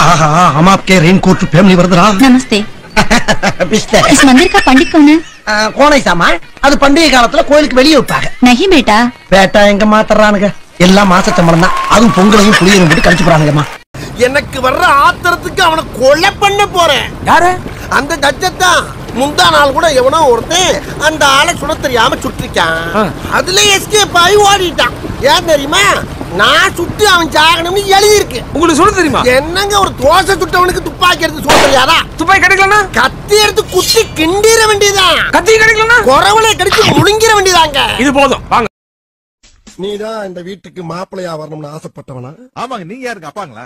आहा हम आपके रेनकोट फैमिली வருதுடா नमस्ते பிஸ்தே इस मंदिर का पंडित कौन है கோணை சாமா அது பண்டிகை காலத்துல கோயிலுக்கு வெளியே வைப்பாங்க नहीं बेटा பேட்டா எங்க மாத்தறானுங்க எல்லாம் மாச சம்பளம் தான் அதுவும் பொங்கலையும் புளியையும் போட்டு கழிச்சு போறானுங்கம்மா எனக்கு வர்ற ஆத்திரத்துக்கு அவனை கொலை பண்ண போறேன் யாரு அந்த ஜட்ஜத்தான் முந்தா நாள் கூட எவனோ ஒருத்தன் அந்த ஆளை சுட தெரியாம சுட்டிருக்கான் அதுல எஸ்கேப் ஆகி ஓடிட்டான் ஏன் தெரியுமா நான் சுட்டு அவன் சாகணும்னு எழுதி இருக்கு உங்களுக்கு சொல்ல தெரியுமா என்னங்க ஒரு தோசை சுட்டவனுக்கு துப்பாக்கி எடுத்து சுட தெரியாதா துப்பாக்கி கிடைக்கலனா கத்தி எடுத்து குத்தி கிண்டிர வேண்டியதுதான் கத்தி கிடைக்கலனா குறவலை கடிச்சு முழுங்கிற வேண்டியதாங்க இது போதும் வாங்க நீதான் இந்த வீட்டுக்கு மாப்பிள்ளையா வரணும்னு ஆசைப்பட்டவனா ஆமாங்க நீங்க யாருங்க அப்பாங்களா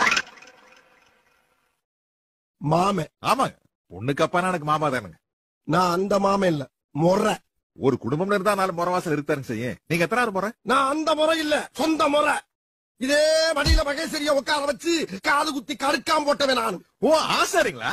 மாமே ஆமாங்க பொண்ணுக்கு அப்பானா எனக்கு மாமா தானுங்க நான் அந்த மாமே இல்ல முறை ஒரு குடும்பம்னு இருந்தா நாலு முறவாசல் இருத்தாருங்க செய்யும் நீங்க எத்தனாவது முறை நான் அந்த முறை இல்ல சொந்த முறை இதே மடியில மகேஸ்வரிய உட்கார வச்சு காது குத்தி கடுக்காம போட்டவன் நான் ஓ ஆசாரிங்களா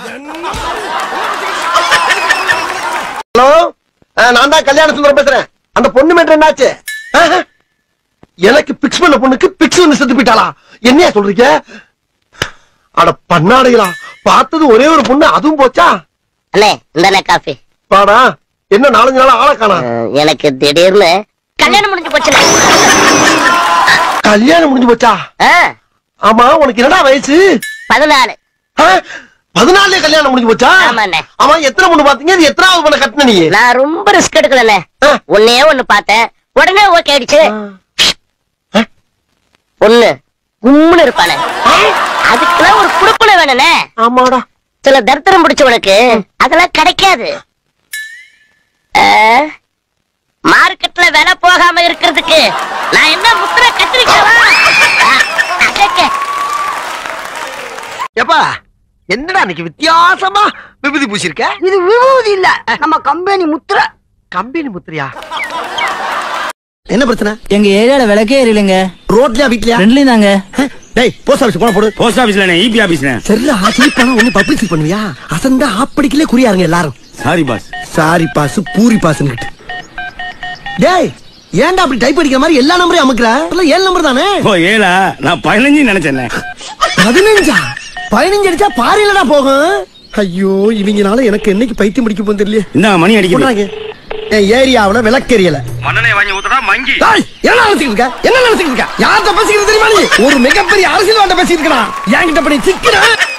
ஹலோ நான் தான் கல்யாண சுந்தரம் பேசுறேன் அந்த பொண்ணு மேட்டர் என்னாச்சு ஆஹா. எனக்கு பிக்ஸ் பண்ண பொண்ணுக்கு பிக்ஸ் வந்து செத்து போயிட்டாளா என்னையா சொல்றீங்க அட பண்ணாடைகளா பார்த்தது ஒரே ஒரு பொண்ணு அதுவும் போச்சா அண்ணே இந்தாண்ணே காஃபி பாடா என்ன நாலஞ்சு நாள் ஆளை காணா அஹ், எனக்கு திடீர்னு கல்யாணம் முடிஞ்சு போச்சுண்ணே கல்யாணம் முடிஞ்சு போச்சா ஆ, ஆமா உனக்கு என்னடா வயசு பதினாலு ஆ? பதினாலே கல்யாணம் முடிஞ்சு போச்சா ஆமாண்ணே. ஆமா எத்தனை பொண்ணு பாத்தீங்க இது எத்தனாவது பொண்ணு கட்டின நீ நான் ரொம்ப ரிஸ்க் எடுக்கலண்ணே ஆ. ஒன்னே ஒண்ணு பார்த்தேன் உடனே ஓகே ஆயிடுச்சு பொண்ணு கும்முன்னு இருப்பானே அதுக்கெல்லாம் ஒரு குடுப்பனை வேணுண்ணே ஆமாடா சில தரித்திரம் பிடிச்சவனுக்கு அதெல்லாம் கிடைக்காது அஹ், மார்க்கெட்ல விலை போகாம இருக்கிறதுக்கு நான் என்ன முத்திர கத்திரிக்கவா அதಕ್ಕೆ எப்பா என்னடா இன்னைக்கு வித்தியாசமா விபூதி பூசிருக்க இது விபூதி இல்ல நம்ம கம்பெனி முத்திர கம்பெனி முத்திரையா என்ன பிரச்சனை எங்க ஏரியால விளக்கே எரியலங்க ரோட்லயா வீட்லயா ரெண்டுலயும் தாங்க டேய் போஸ்ட் ஆபீஸ் போன போடு போஸ்ட் ஆபீஸ்ல இபி ஆபீஸ்ல சரிடா சிலிப்பானா ஒண்ணு பப்ளிசிட்டி பண்ணுவியா அசந்தா ஆப்படிக்கலே குறியாருங்க எல்லாரும் sorry boss sorry boss puri பாஸ்னு டேய் ஏன்டா அப்படி டைப் அடிக்கிற மாதிரி எல்லா நம்பரையும் அமுக்குற இல்ல ஏழு நம்பர் தானே ஓ ஏழா நான் பதினஞ்சு நினைச்சேன் பதினஞ்சா பதினஞ்சு அடிச்சா பாரிலடா போகும் ஐயோ இவங்கனால எனக்கு என்னைக்கு பைத்தியம் பிடிக்க போகுது தெரியல இந்த மணி அடிக்குது போடுறாங்க என் ஏரியாவுல விளக்கெரியல மண்ணனை வாங்கி ஊத்துறா மங்கி டேய், என்ன நினைச்சிட்டு இருக்க என்ன நினைச்சிட்டு இருக்க யார்கிட்ட பேசிக்கிறது தெரியுமா நீ ஒரு மிகப்பெரிய அரசியல்வாட்ட பேசிட்டு இருக்கா என்கிட்ட பண்ணி சிக்கிற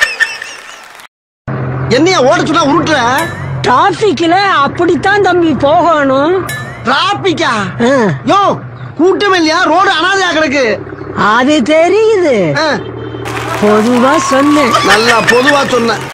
என்னைய ஓட சொன்னா உருட்டுற டிராபிக்ல அப்படித்தான் தம்பி போகணும் டிராபிக்கா யோ கூட்டம் இல்லையா ரோடு அனாதையா கிடக்கு அது தெரியுது ஆ, பொதுவா சொன்னேன் நல்லா பொதுவா சொன்ன